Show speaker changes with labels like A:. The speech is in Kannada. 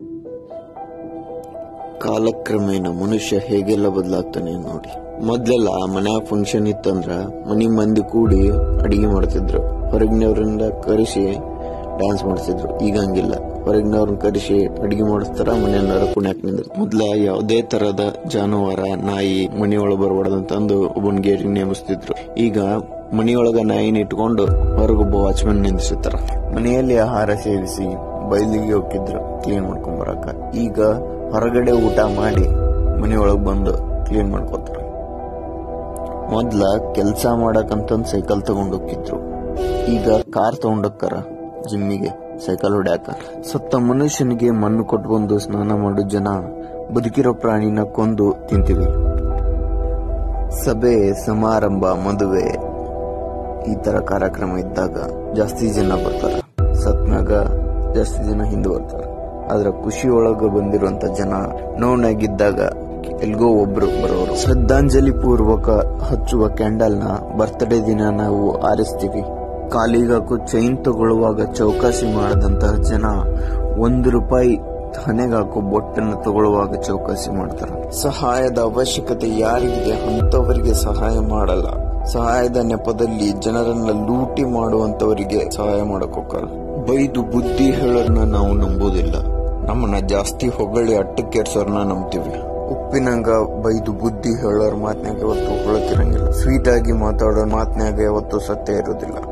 A: ಕಾಲಕ್ರಮೇಣ ಮನುಷ್ಯ ಹೇಗೆಲ್ಲ ಬದಲಾಗ್ತಾನೆ ನೋಡಿ ಮೊದ್ಲೆಲ್ಲ ಮನ್ಯಾಗ ಫಂಕ್ಷನ್ ಇತ್ತಂದ್ರ ಮನಿ ಮಂದಿ ಕೂಡಿ ಅಡಿಗೆ ಮಾಡ್ತಿದ್ರು ಹೊರಗಿನವ್ರಿಂದ ಕರೆಸಿ ಡ್ಯಾನ್ಸ್ ಮಾಡ್ತಿದ್ರು ಈಗ ಹಂಗಿಲ್ಲ ಹೊರಗಿನವ್ರನ್ನ ಕರೆಸಿ ಅಡಿಗೆ ಮಾಡಿಸ್ತಾರ ಮನೆಯವ್ರ ಕುಣ್ಯಾಕ್ ನಿಂದ್ರ ಮೊದ್ಲ ಯಾವುದೇ ತರದ ಜಾನುವಾರ ನಾಯಿ ಮನಿಯೊಳಗೆ ಬರಬಾರ್ದಂತಂದು ಒಬ್ಬನ್ ಗೇಟಿಗೆ ನೇಮಿಸ್ತಿದ್ರು ಈಗ ಮನಿಯೊಳಗ ನಾಯಿನ ಇಟ್ಕೊಂಡು ಹೊರಗೊಬ್ಬ ವಾಚ್ಮನ್ ನಿಂದಿಸುತ್ತಾರ ಮನೆಯಲ್ಲಿ ಆಹಾರ ಸೇವಿಸಿ ಬಯಲಿಗೆ ಹೋಗಿದ್ರು ಕ್ಲೀನ್ ಮಾಡ್ಕೊಂಡ್ ಬರಾಕ ಈಗ ಹೊರಗಡೆ ಊಟ ಮಾಡಿ ಮನೆಯೊಳಗ್ ಬಂದು ಕ್ಲೀನ್ ಮಾಡ್ಕೋತಾರ ಮೊದ್ಲ ಕೆಲ್ಸ ಮಾಡಕಂತಂದ್ ಸೈಕಲ್ ತಗೊಂಡ್ ಹೋಗಿದ್ರು ಈಗ ಕಾರ್ ತಗೊಂಡೋಗ್ತಾರ ಜಿಮ್ಮಿಗೆ ಸೈಕಲ್ ಹೊಡ್ಯಾಕ ಸತ್ತ ಮನುಷ್ಯನಿಗೆ ಮಣ್ಣು ಕೊಟ್ಕೊಂಡು ಸ್ನಾನ ಮಾಡೋ ಜನ ಬದುಕಿರೋ ಪ್ರಾಣಿನ ಕೊಂದು ತಿಂತೀವಿ ಸಭೆ ಸಮಾರಂಭ ಮದುವೆ ಈ ತರ ಕಾರ್ಯಕ್ರಮ ಇದ್ದಾಗ ಜಾಸ್ತಿ ಜನ ಬರ್ತಾರ ಸತ್ನಾಗ ಜಾಸ್ತಿ ಜನ ಹಿಂದೆ ಬರ್ತಾರ ಆದ್ರ ಖುಷಿ ಒಳಗ ಬಂದಿರುವಂತ ಜನ ನೋವ್ನಾಗಿದ್ದಾಗ ಎಲ್ಗೋ ಒಬ್ರು ಬರೋರು ಶ್ರದ್ಧಾಂಜಲಿ ಪೂರ್ವಕ ಹಚ್ಚುವ ಕ್ಯಾಂಡಲ್ ನ ಬರ್ತ್ಡೇ ದಿನ ನಾವು ಆರಿಸ್ತೀವಿ ಕಾಲಿಗಾಕು ಚೈನ್ ತಗೊಳ್ಳುವಾಗ ಚೌಕಾಸಿ ಮಾಡದಂತಹ ಜನ ಒಂದು ರೂಪಾಯಿ ಹಣೆಗಾಕೋ ಬೊಟ್ಟನ್ನು ತಗೊಳ್ಳುವಾಗ ಚೌಕಾಸಿ ಮಾಡ್ತಾರ ಸಹಾಯದ ಅವಶ್ಯಕತೆ ಯಾರಿಗಿದೆ ಅಂತವರಿಗೆ ಸಹಾಯ ಮಾಡಲ್ಲ ಸಹಾಯದ ನೆಪದಲ್ಲಿ ಜನರನ್ನ ಲೂಟಿ ಮಾಡುವಂತವರಿಗೆ ಸಹಾಯ ಮಾಡಕ್ ಹೋಗ್ತಾರ ಬೈದು ಬುದ್ಧಿ ಹೇಳೋರ್ನ ನಾವು ನಂಬೋದಿಲ್ಲ ನಮ್ಮನ್ನ ಜಾಸ್ತಿ ಹೊಗಳಿ ಅಟ್ಟಕ್ಕೇರ್ಸೋರ್ನ ನಂಬ್ತೀವಿ ಉಪ್ಪಿನಂಗ ಬೈದು ಬುದ್ಧಿ ಹೇಳೋರ್ ಮಾತ್ನಾಗ ಯಾವತ್ತು ಹೊಳತಿರಂಗಿಲ್ಲ ಸ್ವೀಟ್ ಆಗಿ ಮಾತಾಡೋ ಮಾತ್ನಾಗ ಯಾವತ್ತು ಸತ್ಯ ಇರೋದಿಲ್ಲ